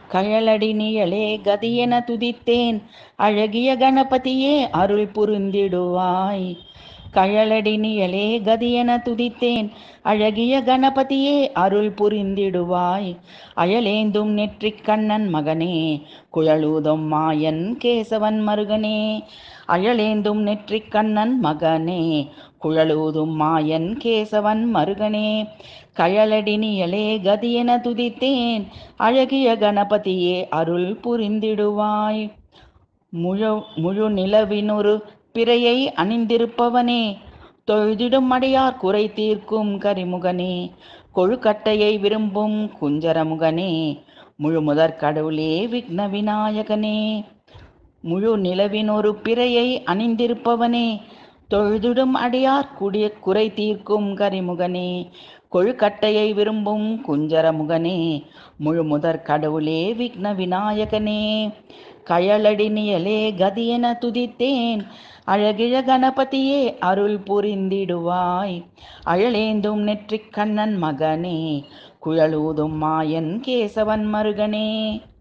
கழலடி நிழலே கதியென துதித்தேன் அழகிய கணபதியே அருள் புரிந்திடுவாய் கழலடி நிழலே கதியென துதித்தேன் அழகிய கணபதியே அருள் புரிந்திடுவாய் அயலேந்தும் நெற்றிக் கண்ணன் மகனே குழலூதும் மாயன் கேசவன் மருகனே அயலேந்தும் நெற்றிக் கண்ணன் மகனே குழலூதும் மாயன் கேசவன் மருகனே கழலடி நிழலே கதியென துதித்தேன் அழகிய கணபதியே அருள் புரிந்திடுவாய் முழு முழு நிலவினொரு பிறையை அணிந்திருப்பவனே தொழுதிடும் அடையார் குறை தீர்க்கும் கரிமுகனே கொழுக்கட்டையை விரும்பும் குஞ்சரமுகனே முழு முதற் கடவுளே விக்ன விநாயகனே முழு நிலவின் ஒரு பிறையை அணிந்திருப்பவனே தொழுதிடும் அடையார் குடிய குறை தீர்க்கும் கரிமுகனே கொழுக்கட்டையை விரும்பும் குஞ்சரமுகனே முழு முதற் கடவுளே விக்ன விநாயகனே கயலடி நியலே கதியென துதித்தேன் அழகிய கணபதியே அருள் புரிந்திடுவாய் அழலேந்தும் நெற்றிக் கண்ணன் மகனே குழலூதும் மாயன் கேசவன் மருகனே